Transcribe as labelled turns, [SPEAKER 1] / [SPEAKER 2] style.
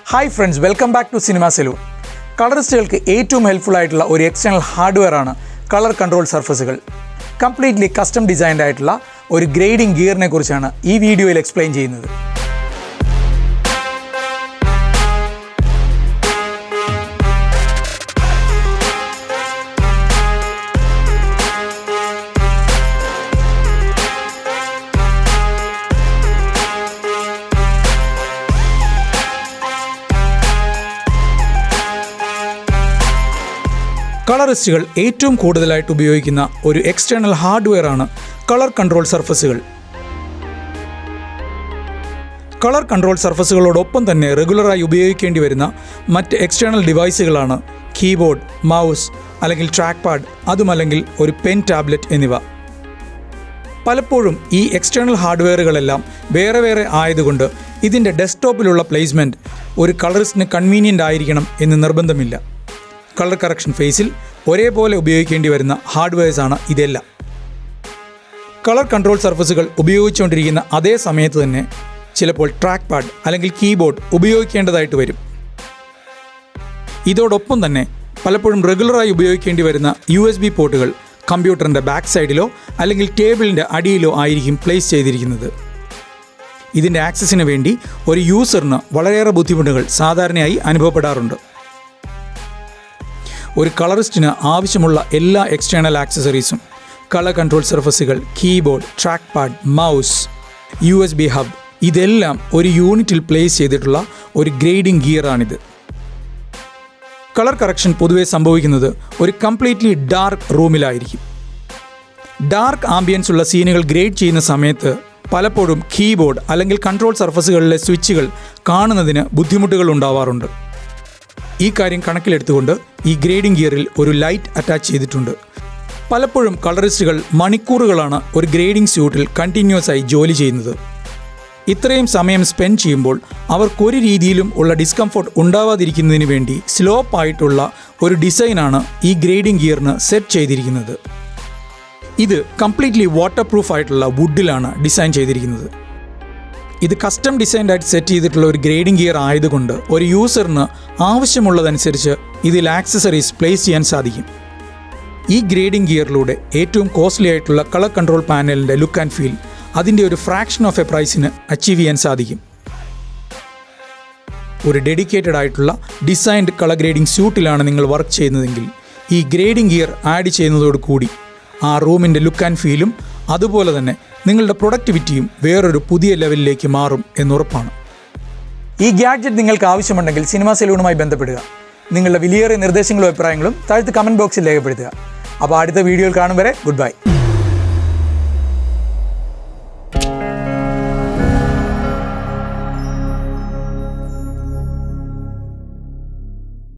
[SPEAKER 1] hi friends welcome back to cinema saloon കളറിസ്റ്റുകൾക്ക് ഏറ്റവും helpful ആയിട്ടുള്ള ഒരു എക്സ്റ്റേണൽ ഹാർഡ്വെയർ ആണ് കളർ കൺട്രോൾ സർഫസുകൾ കംപ്ലീറ്റ്ലി കസ്റ്റം ഡിസൈൻഡ് ആയിട്ടുള്ള ഒരു ഗ്രേഡിംഗ് ഗിയറിനെ കുറിച്ചാണ് ഈ വീഡിയോയിൽ എക്സ്പ്ലെയിൻ ചെയ്യുന്നത് കളറിസ്റ്റുകൾ ഏറ്റവും കൂടുതലായിട്ട് ഉപയോഗിക്കുന്ന ഒരു എക്സ്റ്റേണൽ ഹാർഡ്വെയർ ആണ് കളർ കൺട്രോൾ സർഫസുകൾ കളർ കൺട്രോൾ സർഫസുകളോടൊപ്പം തന്നെ റെഗുലറായി ഉപയോഗിക്കേണ്ടി വരുന്ന മറ്റ് എക്സ്റ്റേണൽ ഡിവൈസുകളാണ് കീബോർഡ് മൗസ് അല്ലെങ്കിൽ ട്രാക്ക് പാഡ് അതുമല്ലെങ്കിൽ ഒരു പെൻ ടാബ്ലറ്റ് എന്നിവ പലപ്പോഴും ഈ എക്സ്റ്റേണൽ ഹാർഡ്വെയറുകളെല്ലാം വേറെ വേറെ ആയതുകൊണ്ട് ഇതിൻ്റെ ഡെസ്ക്ടോപ്പിലുള്ള പ്ലേസ്മെൻറ്റ് ഒരു കളറിസ്റ്റിന് കൺവീനിയൻ്റ് ആയിരിക്കണം എന്ന് നിർബന്ധമില്ല കളർ കറക്ഷൻ ഫേസിൽ ഒരേപോലെ ഉപയോഗിക്കേണ്ടി വരുന്ന ഹാർഡ്വെയർസാണ് ഇതെല്ലാം കളർ കൺട്രോൾ സർഫസുകൾ ഉപയോഗിച്ചുകൊണ്ടിരിക്കുന്ന അതേ സമയത്ത് തന്നെ ചിലപ്പോൾ ട്രാക്ക് പാഡ് അല്ലെങ്കിൽ കീബോർഡ് ഉപയോഗിക്കേണ്ടതായിട്ട് വരും ഇതോടൊപ്പം തന്നെ പലപ്പോഴും റെഗുലറായി ഉപയോഗിക്കേണ്ടി വരുന്ന യു എസ് ബി പോർട്ടുകൾ കമ്പ്യൂട്ടറിൻ്റെ ബാക്ക് സൈഡിലോ അല്ലെങ്കിൽ ടേബിളിൻ്റെ അടിയിലോ ആയിരിക്കും പ്ലേസ് ചെയ്തിരിക്കുന്നത് ഇതിൻ്റെ ആക്സസിന് വേണ്ടി ഒരു യൂസറിന് വളരെയേറെ ബുദ്ധിമുട്ടുകൾ സാധാരണയായി അനുഭവപ്പെടാറുണ്ട് ഒരു കളറിസ്റ്റിന് ആവശ്യമുള്ള എല്ലാ എക്സ്റ്റേണൽ ആക്സസറീസും കളർ കൺട്രോൾ സർഫസുകൾ keyboard track pad mouse U S B hub ഇതെല്ലാം ഒരു യൂണിറ്റിൽ പ്ലേസ് ചെയ്തിട്ടുള്ള ഒരു ഗ്രേഡിംഗ് ഗിയറാണിത് കളർ കറക്ഷൻ പൊതുവെ സംഭവിക്കുന്നത് ഒരു കംപ്ലീറ്റ്ലി ഡാർക്ക് റൂമിലായിരിക്കും ഡാർക്ക് ആംബിയൻസ് ഉള്ള സീനുകൾ ഗ്രേഡ് ചെയ്യുന്ന സമയത്ത് പലപ്പോഴും കീബോർഡ് അല്ലെങ്കിൽ കൺട്രോൾ സർഫസുകളിലെ സ്വിച്ചുകൾ കാണുന്നതിന് ബുദ്ധിമുട്ടുകൾ ഉണ്ടാവാറുണ്ട് ഈ കാര്യം കണക്കിലെടുത്തുകൊണ്ട് ഈ ഗ്രേഡിംഗ് ഗിയറിൽ ഒരു ലൈറ്റ് അറ്റാച്ച് ചെയ്തിട്ടുണ്ട് പലപ്പോഴും കളറിസ്റ്റുകൾ മണിക്കൂറുകളാണ് ഒരു ഗ്രേഡിംഗ് സ്യൂട്ടിൽ കണ്ടിന്യൂസ് ആയി ജോലി ചെയ്യുന്നത് ഇത്രയും സമയം സ്പെൻഡ് ചെയ്യുമ്പോൾ അവർക്കൊരു രീതിയിലും ഉള്ള ഡിസ്കംഫോർട്ട് ഉണ്ടാവാതിരിക്കുന്നതിന് വേണ്ടി സ്ലോപ്പ് ആയിട്ടുള്ള ഒരു ഡിസൈനാണ് ഈ ഗ്രേഡിംഗ് ഗിയറിന് സെറ്റ് ചെയ്തിരിക്കുന്നത് ഇത് കംപ്ലീറ്റ്ലി വാട്ടർ പ്രൂഫ് ആയിട്ടുള്ള വുഡിലാണ് ഡിസൈൻ ചെയ്തിരിക്കുന്നത് ഇത് കസ്റ്റം ഡിസൈൻഡ് ആയിട്ട് സെറ്റ് ചെയ്തിട്ടുള്ള ഒരു ഗ്രേഡിംഗ് ഗിയർ ആയതുകൊണ്ട് ഒരു യൂസറിന് ആവശ്യമുള്ളതനുസരിച്ച് ഇതിൽ ആക്സസറീസ് പ്ലേസ് ചെയ്യാൻ സാധിക്കും ഈ ഗ്രേഡിംഗ് ഗിയറിലൂടെ ഏറ്റവും കോസ്റ്റ്ലി ആയിട്ടുള്ള കളർ കൺട്രോൾ പാനലിൻ്റെ ലുക്ക് ആൻഡ് ഫീൽ അതിൻ്റെ ഒരു ഫ്രാക്ഷൻ ഓഫ് എ പ്രൈസിന് അച്ചീവ് ചെയ്യാൻ സാധിക്കും ഒരു ഡെഡിക്കേറ്റഡ് ആയിട്ടുള്ള ഡിസൈൻഡ് കളർ ഗ്രേഡിംഗ് സ്യൂട്ടിലാണ് നിങ്ങൾ വർക്ക് ചെയ്യുന്നതെങ്കിൽ ഈ ഗ്രേഡിംഗ് ഗിയർ ആഡ് ചെയ്യുന്നതോട് കൂടി ആ റൂമിൻ്റെ ലുക്ക് ആൻഡ് ഫീലും അതുപോലെ തന്നെ നിങ്ങളുടെ പ്രൊഡക്ടിവിറ്റിയും വേറൊരു പുതിയ ലെവലിലേക്ക് മാറും എന്നുറപ്പാണ് ഈ ഗാഡ്ജറ്റ് നിങ്ങൾക്ക് ആവശ്യമുണ്ടെങ്കിൽ സിനിമാ സെലൂണുമായി ബന്ധപ്പെടുക നിങ്ങളുടെ വിലയേറിയ നിർദ്ദേശങ്ങളും അഭിപ്രായങ്ങളും താഴത്ത് കമൻറ്റ് ബോക്സിൽ രേഖപ്പെടുത്തുക അപ്പോൾ അടുത്ത വീഡിയോയിൽ കാണും വരെ ഗുഡ് ബൈ